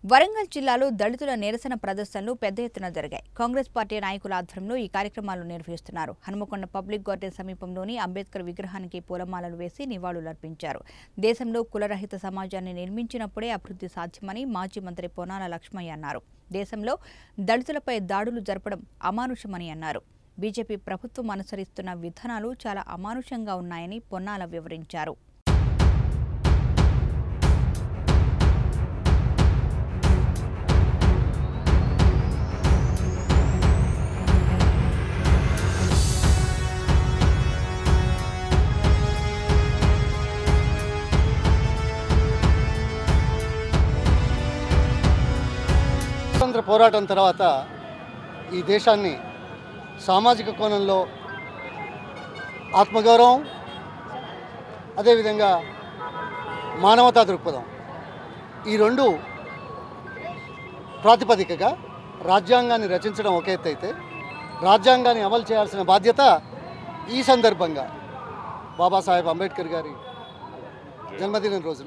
వరంగల్ జిల్లాలో దళితుల నిరసన ప్రదర్శనలు పెద్ద ఎత్తున జరిగాయి కాంగ్రెస్ పార్టీ నాయకుల ఆధ్వర్యంలో ఈ కార్యక్రమాలు నిర్వహిస్తున్నారు హనుమకొండ పబ్లిక్ గార్డెన్ సమీపంలోని అంబేద్కర్ విగ్రహానికి పూలమాలలు వేసి నివాళులర్పించారు దేశంలో కులరహిత సమాజాన్ని నిర్మించినప్పుడే అభివృద్ధి సాధ్యమని మాజీ మంత్రి పొన్నాల లక్ష్మయ్య అన్నారు దేశంలో దళితులపై దాడులు జరపడం అమానుషమని అన్నారు బీజేపీ ప్రభుత్వం అనుసరిస్తున్న విధానాలు చాలా అమానుషంగా ఉన్నాయని పొన్నాల వివరించారు స్వాతంత్ర పోరాటం తర్వాత ఈ దేశాన్ని సామాజిక కోణంలో ఆత్మగౌరవం అదేవిధంగా మానవతా దృక్పథం ఈ రెండు ప్రాతిపదికగా రాజ్యాంగాన్ని రచించడం ఒక ఎత్తు అయితే రాజ్యాంగాన్ని అమలు చేయాల్సిన బాధ్యత ఈ సందర్భంగా బాబాసాహెబ్ అంబేద్కర్ గారి జన్మదినం రోజున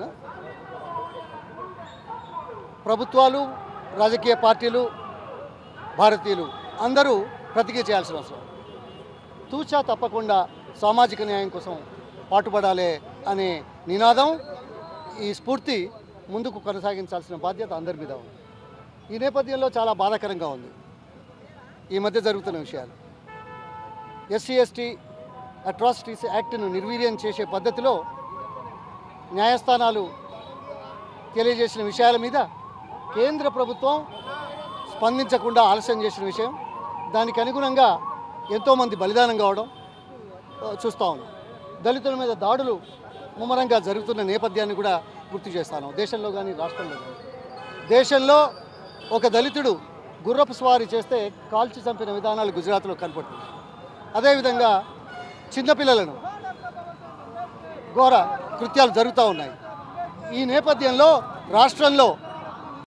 ప్రభుత్వాలు రాజకీయ పార్టీలు భారతీయులు అందరూ ప్రతిజ్ఞ చేయాల్సిన అవసరం తూచా తప్పకుండా సామాజిక న్యాయం కోసం పాటుపడాలి అనే నినాదం ఈ స్ఫూర్తి ముందుకు కొనసాగించాల్సిన బాధ్యత అందరి మీద ఉంది ఈ నేపథ్యంలో చాలా బాధాకరంగా ఉంది ఈ మధ్య జరుగుతున్న విషయాలు ఎస్సీ ఎస్టీ అట్రాసిటీస్ యాక్ట్ను నిర్వీర్యం చేసే పద్ధతిలో న్యాయస్థానాలు తెలియజేసిన విషయాల మీద కేంద్ర ప్రభుత్వం స్పందించకుండా ఆలస్యం చేసిన విషయం దానికి అనుగుణంగా ఎంతోమంది బలిదానం కావడం ఆ, చూస్తూ ఉన్నాం దళితుల మీద దాడులు ముమ్మరంగా జరుగుతున్న నేపథ్యాన్ని కూడా గుర్తు చేస్తాను దేశంలో కానీ రాష్ట్రంలో కానీ దేశంలో ఒక దళితుడు గుర్రపు స్వారీ చేస్తే కాల్చి చంపిన విధానాలు గుజరాత్లో కనపడుతుంది అదేవిధంగా చిన్నపిల్లలను ఘోర కృత్యాలు జరుగుతూ ఉన్నాయి ఈ నేపథ్యంలో రాష్ట్రంలో